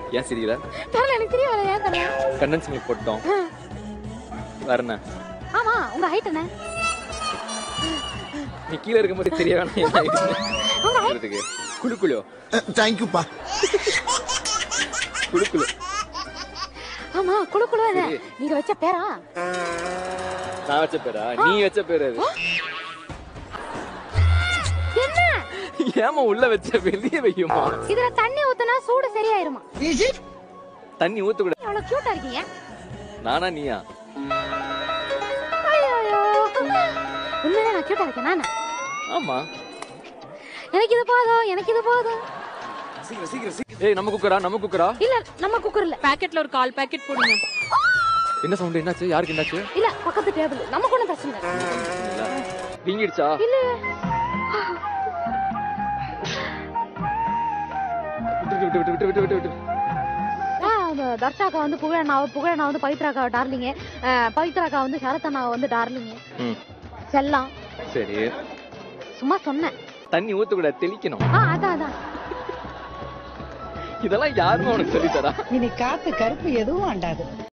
ஏன் சிரிக்கிற தெரியல எனக்கு தெரிய வரல ஏன் தெரியல கண்டன்ஸ் மில்க் போட்டோம் வேற என்ன ஆமா உங்க ஹைட் என்ன நீ கீழே இருக்கும்போது தெரிய வேணாம் என்ன ஆயிடுச்சு? உங்க height சொல்றதுக்கு குழு குழு தேங்க்யூப்பா குழு குழு ஆமா குழு குழு என்ன? சரி. நீங்க வச்ச பேரா நான் வச்ச பேரா நீ வச்ச பேர் அது என்ன ஏமா உள்ள வச்ச வெளியே வையுமா இதுல தண்ணி ஊத்துனா சூடு சரியாயிருமா தண்ணி ஊத்தக்கூடாது அவ்வளவு கியூட்டா இருக்கீங்க நானா நீயா ஐயோ உண்மையிலே நான் கியூட்டா இருக்கேன் நானே ஆமா எனக்கு இது போதும் எனக்கு இது போதும் சீக்கிரம் சீக்கிரம் சீக்கிரம் ஏய் நம்ம குக்கரா நம்ம குக்கரா இல்ல நம்ம குக்கர் இல்ல பாக்கெட்ல ஒரு கால் பாக்கெட் போடுங்க என்ன சவுண்ட் என்னாச்சு யாருக்கு என்னாச்சு இல்ல பக்கத்து டேபிள் நமக்கு ஒண்ணும் பிரச்சனை இல்ல இல்ல. வீங்கிடுச்சா இல்ல விட்டு விட்டு விட்டு விட்டு விட்டு விட்டு விட்டு ஆ, அந்த தர்ஷாக்கா வந்து புகழண்ணாவை புகழண்ணா வந்து பவித்ராக்கா டார்லிங்க பவித்ராக்கா வந்து சரத்தண்ணாவை வந்து டார்லிங்க ம் செல்லம் சரி சும்மா சொன்னேன் தண்ணி ஊத்தக்கூடாது தெளிக்கணும் ஆ அதான் அதான் இதெல்லாம் யாருமே உனக்கு சொல்லித்தரா இனி காத்து கருப்பு எதுவும் ஆண்டாது